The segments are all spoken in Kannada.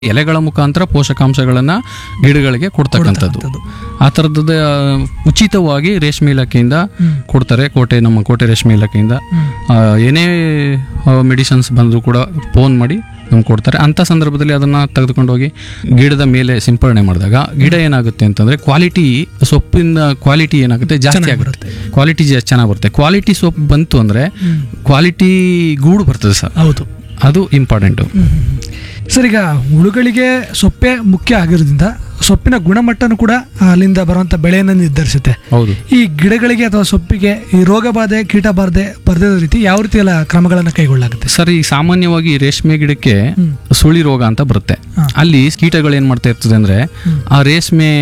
ಎಲೆಗಳ ಮುಖಾಂತರ ಪೋಷಕಾಂಶಗಳನ್ನ ಗಿಡಗಳಿಗೆ ಕೊಡ್ತಕ್ಕಂಥದ್ದು ಆ ಥರದ್ದು ಉಚಿತವಾಗಿ ರೇಷ್ಮೆ ಇಲಾಖೆಯಿಂದ ಕೊಡ್ತಾರೆ ಕೋಟೆ ನಮ್ಮ ಕೋಟೆ ರೇಷ್ಮೆ ಇಲಾಖೆಯಿಂದ ಆ, ಏನೇ ಮೆಡಿಸಿನ್ಸ್ ಬಂದರೂ ಕೂಡ ಫೋನ್ ಮಾಡಿ ನಮ್ಗೆ ಕೊಡ್ತಾರೆ ಅಂಥ ಸಂದರ್ಭದಲ್ಲಿ ಅದನ್ನ ತೆಗೆದುಕೊಂಡು ಹೋಗಿ ಗಿಡದ ಮೇಲೆ ಸಿಂಪರಣೆ ಮಾಡಿದಾಗ ಗಿಡ ಏನಾಗುತ್ತೆ ಅಂತಂದ್ರೆ ಕ್ವಾಲಿಟಿ ಸೊಪ್ಪಿನ ಕ್ವಾಲಿಟಿ ಏನಾಗುತ್ತೆ ಜಾಸ್ತಿ ಆಗುತ್ತೆ ಕ್ವಾಲಿಟಿ ಚೆನ್ನಾಗಿ ಬರುತ್ತೆ ಕ್ವಾಲಿಟಿ ಸೊಪ್ಪು ಬಂತು ಅಂದ್ರೆ ಕ್ವಾಲಿಟಿ ಗೂಡು ಬರ್ತದೆ ಸರ್ ಹೌದು ಅದು ಇಂಪಾರ್ಟೆಂಟು ಸರ್ ಈಗ ಹುಳುಗಳಿಗೆ ಸೊಪ್ಪೆ ಮುಖ್ಯ ಆಗಿರೋದ್ರಿಂದ ಸೊಪ್ಪಿನ ಗುಣಮಟ್ಟನೂ ಕೂಡ ಅಲ್ಲಿಂದ ಬರುವಂಥ ಬೆಳೆಯನ್ನು ನಿರ್ಧರಿಸುತ್ತೆ ಹೌದು ಈ ಗಿಡಗಳಿಗೆ ಅಥವಾ ಸೊಪ್ಪಿಗೆ ಈ ರೋಗ ಬಾಧೆ ಕೀಟ ಬಾಧೆ ಬರ್ದಿರೋ ರೀತಿ ಯಾವ ರೀತಿ ಎಲ್ಲ ಕ್ರಮಗಳನ್ನು ಕೈಗೊಳ್ಳಲಾಗುತ್ತೆ ಸರ್ ಈ ಸಾಮಾನ್ಯವಾಗಿ ರೇಷ್ಮೆ ಗಿಡಕ್ಕೆ ಹ್ಮ್. ಸುಳಿ ರೋಗ ಅಂತ ಬರುತ್ತೆ ಹಾ. ಅಲ್ಲಿ ಕೀಟಗಳು ಏನ್ ಮಾಡ್ತಾ ಇರ್ತದೆ ಅಂದ್ರೆ ಆ ರೇಷ್ಮೆ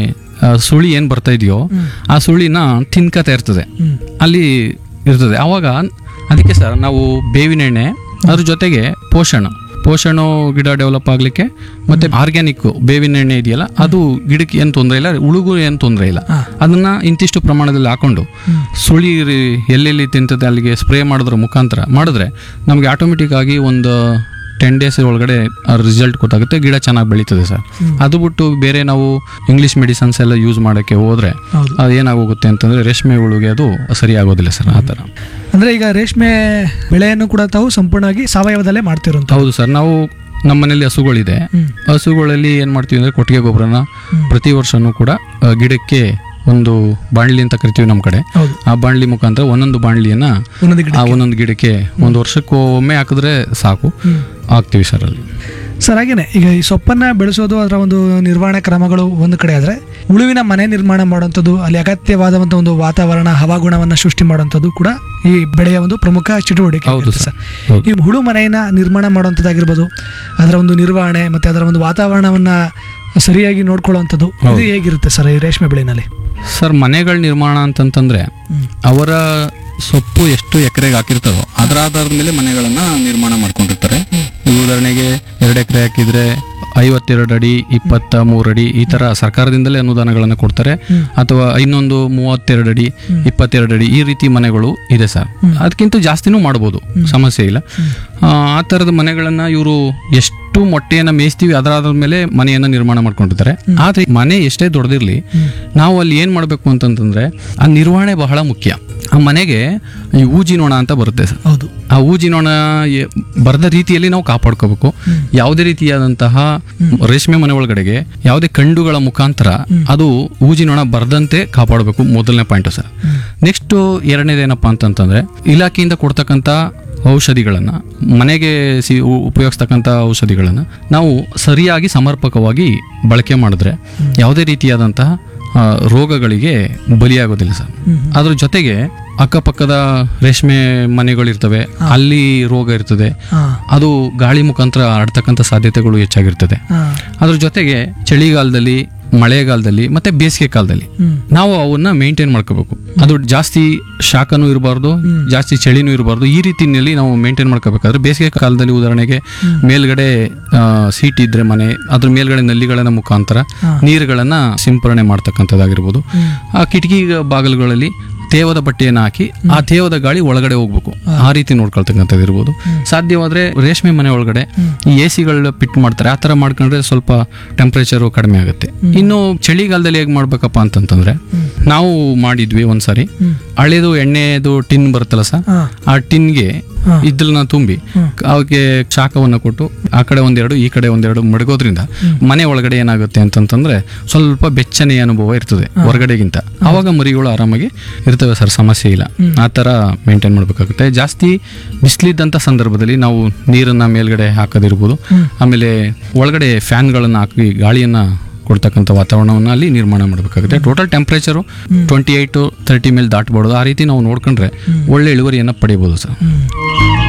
ಆ, ಸುಳಿ ಏನ್ ಬರ್ತಾ ಇದೆಯೋ ಆ ಸುಳಿನ ತಿನ್ಕತಾ ಇರ್ತದೆ ಹ್ಮ್. ಅಲ್ಲಿ ಇರ್ತದೆ ಆವಾಗ ಅದಕ್ಕೆ ಸರ್ ನಾವು ಬೇವಿನ ಎಣ್ಣೆ ಅದ್ರ ಜೊತೆಗೆ ಪೋಷಣ ಪೋಷಣ ಗಿಡ ಡೆವಲಪ್ ಆಗ್ಲಿಕ್ಕೆ ಮತ್ತೆ ಆರ್ಗ್ಯಾನಿಕ್ ಬೇವಿನ ಎಣ್ಣೆ ಇದೆಯಲ್ಲ ಅದು ಗಿಡಕ್ಕೆ ಏನು ತೊಂದರೆ ಇಲ್ಲ ಉಳುಗು ಏನು ತೊಂದರೆ ಇಲ್ಲ ಹಾ. ಅದನ್ನ ಇಂತಿಷ್ಟು ಪ್ರಮಾಣದಲ್ಲಿ ಹಾಕೊಂಡು ಸುಳಿ ರಿ- ಎಲ್ಲೆಲ್ಲಿ ತಿಂತದೆ ಅಲ್ಲಿಗೆ ಸ್ಪ್ರೇ ಮಾಡೋದ್ರ ಮುಖಾಂತರ ಮಾಡಿದ್ರೆ ನಮಗೆ ಆಟೋಮೆಟಿಕ್ ಆಗಿ ಒಂದು ಟೆನ್ ಡೇಸ್ ಒಳಗಡೆ ರಿಸಲ್ಟ್ ಗೊತ್ತಾಗುತ್ತೆ ಗಿಡ ಚೆನ್ನಾಗಿ ಬೆಳೀತದೆ ಸರ್ ಅದು ಬಿಟ್ಟು ಬೇರೆ ನಾವು ಇಂಗ್ಲಿಷ್ ಮೆಡಿಸನ್ಸ್ ಎಲ್ಲ ಯೂಸ್ ಮಾಡೋಕ್ಕೆ ಹೋದ್ರೆ ಹೌದು ಅದು ಏನಾಗೋಗುತ್ತೆ ಅಂತಂದ್ರೆ ರೇಷ್ಮೆ ಹುಳುಗೆ ಅದು ಸರಿ ಆಗೋದಿಲ್ಲ ಸರ್ ಆ ಥರ ಅಂದ್ರೆ ಈಗ ರೇಷ್ಮೆ ಬೆಳೆಯನ್ನು ಕೂಡ ತಾವು ಸಂಪೂರ್ಣವಾಗಿ ಸಾವಯವದಲ್ಲೇ ಮಾಡ್ತಿರುವಂತ ಹೌದು ಸರ್ ನಾವು ನಮ್ಮ ಮನೇಲಿ ಹಸುಗಳಿದೆ ಹ್ಮ್. ಹಸುಗಳಲ್ಲಿ ಏನು ಮಾಡ್ತೀವಿ ಅಂದರೆ ಕೊಟ್ಟಿಗೆ ಗೊಬ್ಬರನ ಪ್ರತಿ ವರ್ಷನೂ ಕೂಡ ಆ, ಗಿಡಕ್ಕೆ ಒಂದು ಬಾಣಲಿ ಅಂತ ಕರಿತೀವಿ ನಮ್ಮ ಕಡೆ ಹೌದು ಆ ಬಾಣಲಿ ಮುಖಾಂತರ ಒಂದೊಂದು ಬಾಣಲಿಯನ್ನ ಒಂದೊಂದು ಗಿಡ ಆ ಒಂದೊಂದು ಗಿಡಕ್ಕೆ ಒಂದು ವರ್ಷಕ್ಕೆ ಒಮ್ಮೆ ಹಾಕಿದ್ರೆ ಸಾಕು ಹ್ಮ್. ಹಾಕ್ತೀವಿ ಸರ್ ಅಲ್ಲಿ ಸರ್ ಹಾಗೇನೆ ಈಗ ಈ ಸೊಪ್ಪನ್ನ ಬೆಳೆಸೋದು ಅದರ ಒಂದು ನಿರ್ವಹಣೆ ಕ್ರಮಗಳು ಒಂದು ಕಡೆ ಆದ್ರೆ ಉಳುವಿನ ಮನೆ ನಿರ್ಮಾಣ ಮಾಡುವಂಥದ್ದು ಅಲ್ಲಿ ಅಗತ್ಯವಾದಂಥ ಒಂದು ವಾತಾವರಣ ಹವಾಗುಣವನ್ನ ಸೃಷ್ಟಿ ಮಾಡುವಂಥದ್ದು ಕೂಡ ಈ ಬೆಳೆಯ ಒಂದು ಪ್ರಮುಖ ಚಟುವಟಿಕೆ ಹೌದು ಆಗಿರುತ್ತೆ ಸರ್. ಸರ್ ಹೌದು. ಈ ಹುಳು ಮನೆಯನ್ನ ನಿರ್ಮಾಣ ಮಾಡುವಂಥದ್ದಾಗಿರ್ಬೋದು ಅದರ ಒಂದು ನಿರ್ವಹಣೆ ಮತ್ತೆ ಅದರ ಒಂದು ವಾತಾವರಣವನ್ನ ಸರಿಯಾಗಿ ನೋಡ್ಕೊಳ್ಳುವಂಥದ್ದು ಇದು ಹೌದು. ಹೇಗಿರುತ್ತೆ ಸರ್ ಈ ರೇಷ್ಮೆ ಬೆಳೆನಲ್ಲಿ ಸರ್ ಮನೆಗಳ ನಿರ್ಮಾಣ ಅಂತಂತಂದ್ರೆ ಅವರ ಸೊಪ್ಪು ಎಷ್ಟು ಎಕರೆಗೆ ಹಾಕಿರ್ತಾರೋ ಅದರ ಆಧಾರದ ಮೇಲೆ ಮನೆಗಳನ್ನ ನಿರ್ಮಾಣ ಮಾಡ್ಕೊಂಡಿರ್ತಾರೆ ಈಗ ಉದಾಹರಣೆಗೆ ಎರಡು ಎಕರೆ ಹಾಕಿದ್ರೆ ಐವತ್ತೆರಡು ಅಡಿ ಇಪ್ಪತ್ತ ಮೂರು ಅಡಿ ಈ ತರ ಸರ್ಕಾರದಿಂದಲೇ ಅನುದಾನಗಳನ್ನು ಕೊಡ್ತಾರೆ ಅಥವಾ ಇನ್ನೊಂದು ಮೂವತ್ತೆರಡು ಅಡಿ ಇಪ್ಪತ್ತೆರಡು ಅಡಿ ಈ ರೀತಿ ಮನೆಗಳು ಇದೆ ಸರ್ ಅದಕ್ಕಿಂತ ಜಾಸ್ತಿನೂ ಮಾಡ್ಬೋದು ಸಮಸ್ಯೆ ಇಲ್ಲ ಆ, ಆ ಥರದ ಮನೆಗಳನ್ನ ಇವರು ಎಷ್ಟು ಮೊಟ್ಟೆಯನ್ನ ಮೇಯಿಸ್ತೀವಿ ಅದರ ಆಧಾರದ ಮೇಲೆ ಮನೆಯನ್ನ ನಿರ್ಮಾಣ ಮಾಡ್ಕೊಂಡಿರ್ತಾರೆ ಆದ್ರೆ ಮನೆ ಎಷ್ಟೇ ದೊಡ್ಡದಿರ್ಲಿ ನಾವು ಅಲ್ಲಿ ಏನ್ ಮಾಡ್ಬೇಕು ಅಂತಂತಂದ್ರೆ ಆ ನಿರ್ವಹಣೆ ಬಹಳ ಮುಖ್ಯ ಆ ಮನೆಗೆ ಈ ಊಜಿನೋಣ ಅಂತ ಬರುತ್ತೆ ಸರ್ ಹೌದು ಆ ಊಜಿನೋಣ ಎ- ಬರದ ರೀತಿಯಲ್ಲಿ ನಾವು ಕಾಪಾಡ್ಕೋಬೇಕು ಯಾವುದೇ ರೀತಿಯಾದಂತಹ ರೇಷ್ಮೆ ಮನೆ ಒಳಗಡೆಗೆ ಯಾವುದೇ ಕಂಡುಗಳ ಮುಖಾಂತರ ಅದು ಊಜಿನೋಣ ಬರದಂತೆ ಕಾಪಾಡಬೇಕು ಮೊದಲನೇ ಪಾಯಿಂಟ್ ಸರ್ ನೆಕ್ಸ್ಟ್ ಎರಡನೇದೇನಪ್ಪ ಅಂತಂತಂದ್ರೆ ಇಲಾಖೆಯಿಂದ ಕೊಡ್ತಕ್ಕಂಥ ಔಷಧಿಗಳನ್ನು ಮನೆಗೆ ಸಿ ಉ- ಉಪಯೋಗಿಸ್ತಕ್ಕಂಥ ಔಷಧಿಗಳನ್ನು ನಾವು ಸರಿಯಾಗಿ ಸಮರ್ಪಕವಾಗಿ ಬಳಕೆ ಮಾಡಿದ್ರೆ ಯಾವುದೇ ರೀತಿಯಾದಂತಹ ಆ, ರೋಗಗಳಿಗೆ ಬಲಿಯಾಗೋದಿಲ್ಲ ಸರ್ ಅದ್ರ ಜೊತೆಗೆ ಅಕ್ಕಪಕ್ಕದ ರೇಷ್ಮೆ ಮನೆಗಳಿರ್ತವೆ ಅಲ್ಲಿ ರೋಗ ಇರ್ತದೆ ಹಾ ಅದು ಗಾಳಿ ಮುಖಾಂತರ ಹರಡ್ತಕ್ಕಂಥ ಸಾಧ್ಯತೆಗಳು ಹೆಚ್ಚಾಗಿರ್ತದೆ ಹಾ ಅದ್ರ ಜೊತೆಗೆ ಚಳಿಗಾಲದಲ್ಲಿ ಮಳೆಗಾಲದಲ್ಲಿ ಮತ್ತೆ ಬೇಸಿಗೆ ಕಾಲದಲ್ಲಿ ಹ್ಮ್ ನಾವು ಅವನ್ನ ಮೇಂಟೈನ್ ಮಾಡ್ಕೋಬೇಕು ಅದು ಜಾಸ್ತಿ ಶಾಖನೂ ಇರಬಾರ್ದು ಜಾಸ್ತಿ ಚಳಿನೂ ಇರಬಾರ್ದು ಈ ರೀತಿಯಲ್ಲಿ ನಾವು ಮೇಂಟೈನ್ ಮಾಡ್ಕೋಬೇಕಾದ್ರೆ ಬೇಸಿಗೆ ಕಾಲದಲ್ಲಿ ಉದಾಹರಣೆಗೆ ಮೇಲ್ಗಡೆ ಸೀಟ್ ಇದ್ರೆ ಮನೆ ಅದ್ರ ಮೇಲ್ಗಡೆ ನಲ್ಲಿಗಳನ್ನ ಮುಖಾಂತರ ನೀರುಗಳನ್ನ ಸಿಂಪರಣೆ ಮಾಡ್ತಕ್ಕಂಥದ್ದಾಗಿರ್ಬೋದು ಆ ಕಿಟಕಿ ಬಾಗಿಲುಗಳಲ್ಲಿ ತೇವದ ಬಟ್ಟೆಯನ್ನು ಹಾಕಿ ಆ ತೇವದ ಗಾಳಿ ಒಳಗಡೆ ಹೋಗ್ಬೇಕು ಆ ರೀತಿ ನೋಡ್ಕೊಳ್ತಕ್ಕಂಥದ್ದು ಇರ್ಬೋದು ಸಾಧ್ಯವಾದ್ರೆ ರೇಷ್ಮೆ ಮನೆ ಒಳಗಡೆ ಈ ಎ ಸಿಗಳು ಫಿಟ್ ಮಾಡ್ತಾರೆ ಆ ಥರ ಮಾಡ್ಕೊಂಡ್ರೆ ಸ್ವಲ್ಪ ಟೆಂಪ್ರೇಚರು ಕಡಿಮೆ ಆಗುತ್ತೆ ಇನ್ನು ಚಳಿಗಾಲದಲ್ಲಿ ಹೇಗೆ ಮಾಡ್ಬೇಕಪ್ಪ ಅಂತಂತಂದ್ರೆ ನಾವು ಮಾಡಿದ್ವಿ ಒಂದ್ಸಾರಿ ಹಳೇದು ಎಣ್ಣೆದು ಟಿನ್ ಬರುತ್ತಲ್ಲ ಸರ್ ಹಾ ಆ ಟಿನ್ಗೆ ಇದ್ರನ್ನ ತುಂಬಿ ಅವಕ್ಕೆ ಶಾಖವನ್ನು ಕೊಟ್ಟು ಆ ಕಡೆ ಒಂದೆರಡು ಈ ಕಡೆ ಒಂದೆರಡು ಮಡಗೋದ್ರಿಂದ ಮನೆ ಒಳಗಡೆ ಏನಾಗುತ್ತೆ ಅಂತಂತಂದ್ರೆ ಸ್ವಲ್ಪ ಬೆಚ್ಚನೆಯ ಅನುಭವ ಇರ್ತದೆ ಹೊರಗಡೆಗಿಂತ ಅವಾಗ ಮರಿಗಳು ಆರಾಮಾಗಿ ಇರ್ತವೆ ಸರ್ ಸಮಸ್ಯೆ ಇಲ್ಲ ಆ ಥರ ಮೇಂಟೈನ್ ಮಾಡಬೇಕಾಗುತ್ತೆ ಜಾಸ್ತಿ ಬಿಸಿಲಿದ್ದಂಥ ಸಂದರ್ಭದಲ್ಲಿ ನಾವು ನೀರನ್ನ ಮೇಲ್ಗಡೆ ಹಾಕೋದಿರ್ಬೋದು ಆಮೇಲೆ ಒಳಗಡೆ ಫ್ಯಾನ್ಗಳನ್ನು ಹಾಕಿ ಗಾಳಿಯನ್ನ ಕೊಡ್ತಕ್ಕಂಥ ವಾತಾವರಣವನ್ನು ಅಲ್ಲಿ ನಿರ್ಮಾಣ ಮಾಡಬೇಕಾಗುತ್ತೆ total temperature twenty eight to thirty ಮೇಲೆ ದಾಟಬಾರ್ದು ಆ ರೀತಿ ನಾವು ನೋಡ್ಕೊಂಡ್ರೆ ಒಳ್ಳೆ ಇಳುವರಿಯನ್ನು ಪಡಿಬೋದು ಸರ್ ಹ್ಮ್